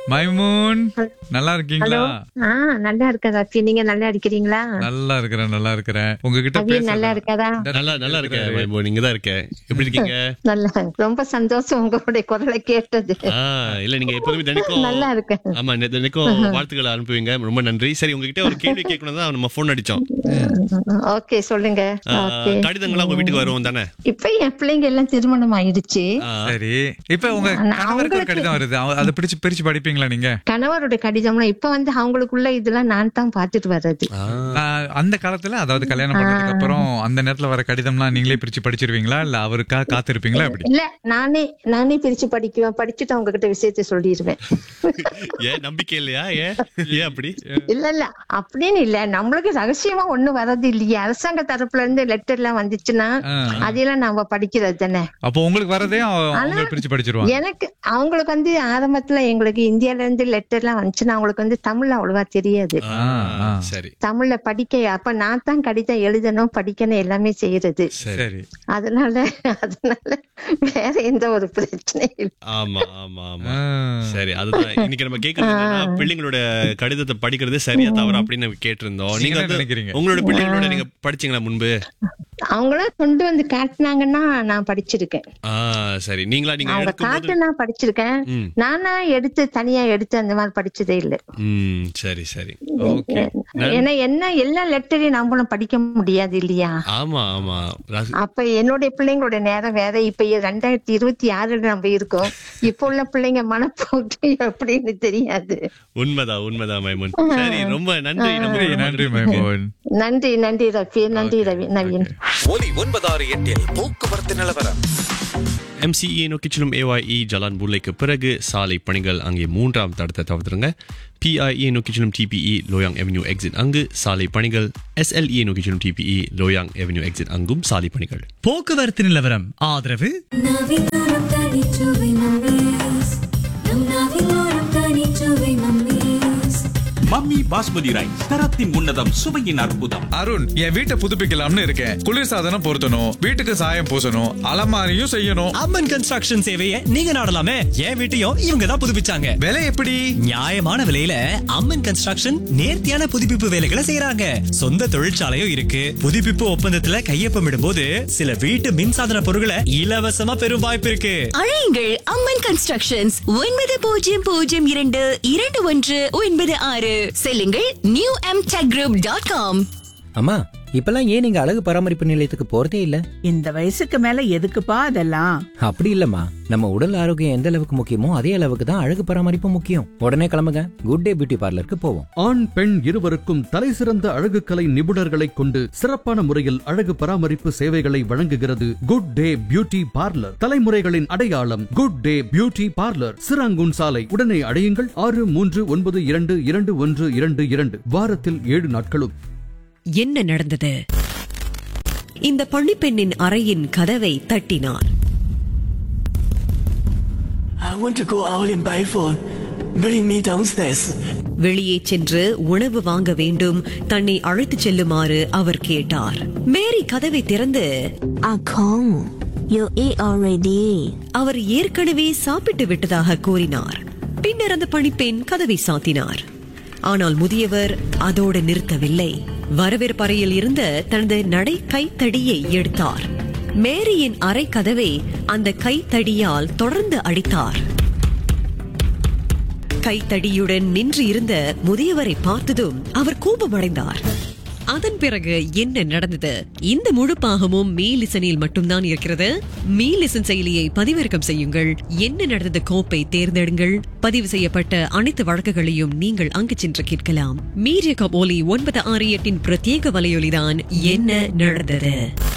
மைமூன் நல்லா இருக்கீங்களா ஆ நல்லா இருக்கேன் ரஃபி நீங்க நல்லா இருக்கிறீங்களா நல்லா இருக்கிறேன் நல்லா இருக்கிறேன் உங்ககிட்ட அவியல் நல்லா இருக்காதா நல்லா நல்லா இருக்கேன் வைபோ நீங்க தான் இருக்க எப்படி இருக்கீங்க நல்லா ரொம்ப சந்தோஷம் உங்களுடைய குரலை கேட்டது ஆ இல்ல நீங்க எப்போதுமே தினைக்கும் நல்லா இருக்கேன் ஆமா நெ- தினைக்கும் வாழ்த்துக்களை அனுப்புவீங்க ரொம்ப நன்றி சரி உங்ககிட்ட ஒரு கேள்வி கேட்கணும் தான் நம்ம போன் அடிச்சோம் ஓகே சொல்லுங்க ஆ, ஓகே கடிதங்கள்லாம் உங்க வீட்டுக்கு வருவோம் தானே இப்ப என் பிள்ளைங்க எல்லாம் திருமணம் ஆயிடுச்சு ஆ, சரி இப்ப உங்க கணவருக்கு ஒரு கடிதம் வருது அவ- அதை பிடிச்சு பிரிச்சு படிப்பீங்களா நீங்க கணவருடைய கடிதம்லாம் இப்ப வந்து அவங்களுக்குள்ள இதெல்லாம் நான் தான் பாத்துட்டு வர்றது ஆ, ஆஹ், அந்த காலத்துல அதாவது கல்யாணம் பண்ணதுக்கு அப்புறம் அந்த நேரத்துல வர கடிதம்லாம் நீங்களே பிரிச்சு படிச்சிருவீங்களா இல்ல அவருக்கா காத்திருப்பீங்களா எப்படி இல்ல நானே நானே பிரிச்சு படிக்குவேன் படிச்சுட்டு அவங்க கிட்ட விஷயத்தை சொல்லிடுவேன் ஏன் நம்பிக்கை இல்லையா ஏன் ஏன் அப்படி இல்ல இல்ல அப்படின்னு இல்ல நம்மளுக்கு ரகசியமா ஒண்ணு வர்றது இல்லையே அரசாங்க தரப்புல இருந்து லெட்டர் எல்லாம் வந்துச்சுன்னா ஆ. அதெல்லாம் நாம படிக்கிறது தானே அப்போ உங்களுக்கு வரதே அவ- அவங்க பிரிச்சு படிச்சிருவாங்க எனக்கு அவங்களுக்கு வந்து ஆரம்பத்துல எங்களுக்கு இந்தியால இருந்து லெட்டர் எல்லாம் வந்துச்சுன்னா அவங்களுக்கு வந்து தமிழ் அவ்வளவா தெரியாது ஆ, ஆ. சரி தமிழ்ல படிக்க அப்ப நான் தான் கடிதம் எழுதணும் படிக்கணும் எல்லாமே செய்யறது சரி சரி அதனால அதனால வேற எந்த ஒரு பிரச்சனையும் இல்லை ஆமா ஆமா ஆமா ஆஹ். சரி அதுதான் இன்னைக்கு நம்ம கேக்குறது என்னன்னா பிள்ளைங்களோட கடிதத்தை படிக்கிறது சரியா தவறா அப்படின்னு நம்ம கேட்டிருந்தோம் நீங்க நீங்க என்ன வந்து நினைக்கிறீங்க? உங்களோட பிள்ளைங்களோட நீங்க படிச்சீங்களா முன்பு அவங்களும் கொண்டு வந்து காட்டுனாங்கன்னா நான் படிச்சிருக்கேன் ஆ சரி நீங்களா நீங்க அவங்க எடுக்கும்போது காட்டு நான் படிச்சிருக்கேன் ம். நானா எடுத்து தனியா எடுத்து அந்த மாதிரி படிச்சதே இல்ல ம் சரி சரி ஓகே ஏன்னா என்ன எல்லா லெட்டரையும் நம்மளும் படிக்க முடியாது இல்லையா ஆமா ஆமா ராசி- அப்ப என்னுடைய பிள்ளைங்களோட நேரம் வேற இப்ப ரெண்டாயிரத்தி இருபத்தி ஆறுல நம்ம இருக்கோம் இப்ப உள்ள பிள்ளைங்க மனப்போக்கு எப்படின்னு தெரியாது உண்மைதான் உண்மைதான் மைமுன் சரி ரொம்ப நன்றி நன்றி நம்ம நன்றி மைமோன் நன்றி நன்றி ரஃபி நன்றி ரவி நவீன் ஒலி ஒன்பதாறு எட்டில் போக்குவரத்து நிலவரம் எம்சிஇ நோக்கி செல்லும் ஏஒய்இ ஜலான் புல்லைக்கு பிறகு சாலை பணிகள் அங்கே மூன்றாம் தடத்தை தவிர்த்துருங்க பிஐஇ நோக்கி செல்லும் டிபிஇ லோயாங் அவென்யூ எக்ஸிட் அங்கு சாலை பணிகள் எஸ்எல்இ நோக்கி செல்லும் டிபிஇ லோயாங் அவென்யூ எக்ஸிட் அங்கும் சாலை பணிகள் போக்குவரத்து நிலவரம் ஆதரவு நாவிலோரம் தனிச்சுவை மம்மீஸ் நம் நாவிலோரம் தனிச்சுவை மம்மீஸ் மம்மி பாஸ்மதி ரைஸ் தரத்தின் உன்னதம் சுவையின் அற்புதம் அருண் என் வீட்டை புதுப்பிக்கலாம்னு இருக்கேன் குளிர்சாதனம் பொருத்தணும் வீட்டுக்கு சாயம் பூசணும் அலமாரியும் செய்யணும் அம்மன் கன்ஸ்ட்ரக்ஷன் சேவையை நீங்க நாடலாமே என் வீட்டையும் இவங்க தான் புதுப்பிச்சாங்க விலை எப்படி நியாயமான விலையில அம்மன் கன்ஸ்ட்ரக்ஷன் நேர்த்தியான புதுப்பிப்பு வேலைகளை செய்யறாங்க சொந்த தொழிற்சாலையும் இருக்கு புதுப்பிப்பு ஒப்பந்தத்துல கையொப்பமிடும் சில வீட்டு மின்சாதன பொருட்களை இலவசமா பெறும் வாய்ப்பு இருக்கு அழையுங்கள் அம்மன் கன்ஸ்ட்ரக்ஷன்ஸ் ஒன்பது பூஜ்ஜியம் பூஜ்ஜியம் இரண்டு இரண்டு ஒன்று ஒன்பது ஆறு செல்லுங்கள் new M tech group dot com அம்மா இப்பெல்லாம் ஏன் நீங்க அழகு பராமரிப்பு நிலையத்துக்கு போறதே இல்ல இந்த வயசுக்கு மேல எதுக்குப்பா அதெல்லாம் அப்படி இல்லம்மா நம்ம உடல் ஆரோக்கியம் எந்த அளவுக்கு முக்கியமோ அதே அளவுக்கு தான் அழகு பராமரிப்பு முக்கியம் உடனே கிளம்புங்க குட் டே பியூட்டி பார்லருக்கு போவோம் ஆண் பெண் இருவருக்கும் தலைசிறந்த அழகுக்கலை நிபுணர்களைக் கொண்டு சிறப்பான முறையில் அழகு பராமரிப்பு சேவைகளை வழங்குகிறது குட் டே பியூட்டி பார்லர் தலைமுறைகளின் அடையாளம் good day beauty parlour Serangoon சாலை உடனே அடையுங்கள் ஆறு மூன்று ஒன்பது இரண்டு இரண்டு ஒன்று இரண்டு இரண்டு வாரத்தில் ஏழு நாட்களும் என்ன நடந்தது இந்த பள்ளிப்பெண்ணின் அறையின் கதவை தட்டினார் I want to go out in Biford. Bring me downstairs. வெளியே சென்று உணவு வாங்க வேண்டும் தன்னை அழைத்துச் செல்லுமாறு அவர் கேட்டார் மேரி கதவை திறந்து Akong, you eat already. அவர் ஏற்கனவே சாப்பிட்டு விட்டதாக கூறினார் பின்னர் அந்த பணிப்பெண் கதவை சாத்தினார் ஆனால் முதியவர் அதோடு நிறுத்தவில்லை வரவேற்பறையில் இருந்த தனது நடை கைத்தடியை எடுத்தார் மேரியின் அறை கதவை அந்த கைத்தடியால் தொடர்ந்து அடித்தார் கைத்தடியுடன் நின்று இருந்த முதியவரை பார்த்ததும் அவர் கோபமடைந்தார் அதன் பிறகு என்ன நடந்தது இந்த முழு பாகமும் மீலிசனில் மட்டும்தான் இருக்கிறது மீலிசன் செயலியை பதிவிறக்கம் செய்யுங்கள் என்ன நடந்தது கோப்பை தேர்ந்தெடுங்கள் பதிவு செய்யப்பட்ட அனைத்து வழக்குகளையும் நீங்கள் அங்கு சென்று கேட்கலாம் மீடியா கபோலி ஒன்பது ஆறு எட்டின் பிரத்யேக வலையொலிதான் என்ன நடந்தது